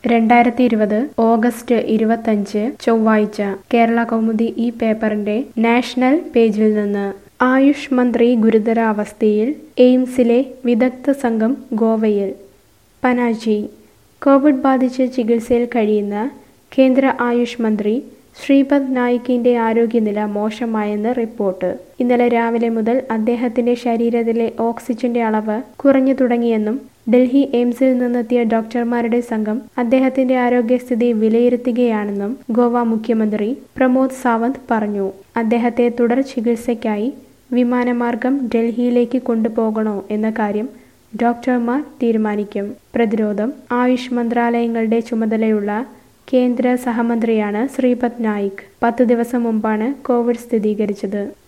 രണ്ടായിരത്തി ഇരുപത് ഓഗസ്റ്റ് ഇരുപത്തഞ്ച് ചൊവ്വാഴ്ച കേരള കൗമുദി ഈ പേപ്പറിന്റെ നാഷണൽ പേജിൽ നിന്ന് ആയുഷ് മന്ത്രി ഗുരുതരാവസ്ഥയിൽ എയിംസിലെ വിദഗ്ധ സംഘം ഗോവയിൽ പനാജി കോവിഡ് ബാധിച്ച് ചികിത്സയിൽ കഴിയുന്ന കേന്ദ്ര ആയുഷ് മന്ത്രി ശ്രീപദ് നായിക്കിന്റെ ആരോഗ്യനില മോശമായെന്ന് റിപ്പോർട്ട് ഇന്നലെ രാവിലെ മുതൽ അദ്ദേഹത്തിന്റെ ശരീരത്തിലെ ഓക്സിജന്റെ അളവ് കുറഞ്ഞു തുടങ്ങിയെന്നും ഡൽഹി എയിംസിൽ നിന്നെത്തിയ ഡോക്ടർമാരുടെ സംഘം അദ്ദേഹത്തിന്റെ ആരോഗ്യസ്ഥിതി വിലയിരുത്തുകയാണെന്നും ഗോവ മുഖ്യമന്ത്രി പ്രമോദ് സാവന്ത് പറഞ്ഞു അദ്ദേഹത്തെ തുടർ ചികിത്സയ്ക്കായി വിമാനമാർഗം ഡൽഹിയിലേക്ക് കൊണ്ടുപോകണോ എന്ന കാര്യം ഡോക്ടർമാർ തീരുമാനിക്കും പ്രതിരോധം ആയുഷ് മന്ത്രാലയങ്ങളുടെ ചുമതലയുള്ള കേന്ദ്ര സഹമന്ത്രിയാണ് ശ്രീപദ് നായിക് പത്ത് ദിവസം മുമ്പാണ് കോവിഡ് സ്ഥിരീകരിച്ചത്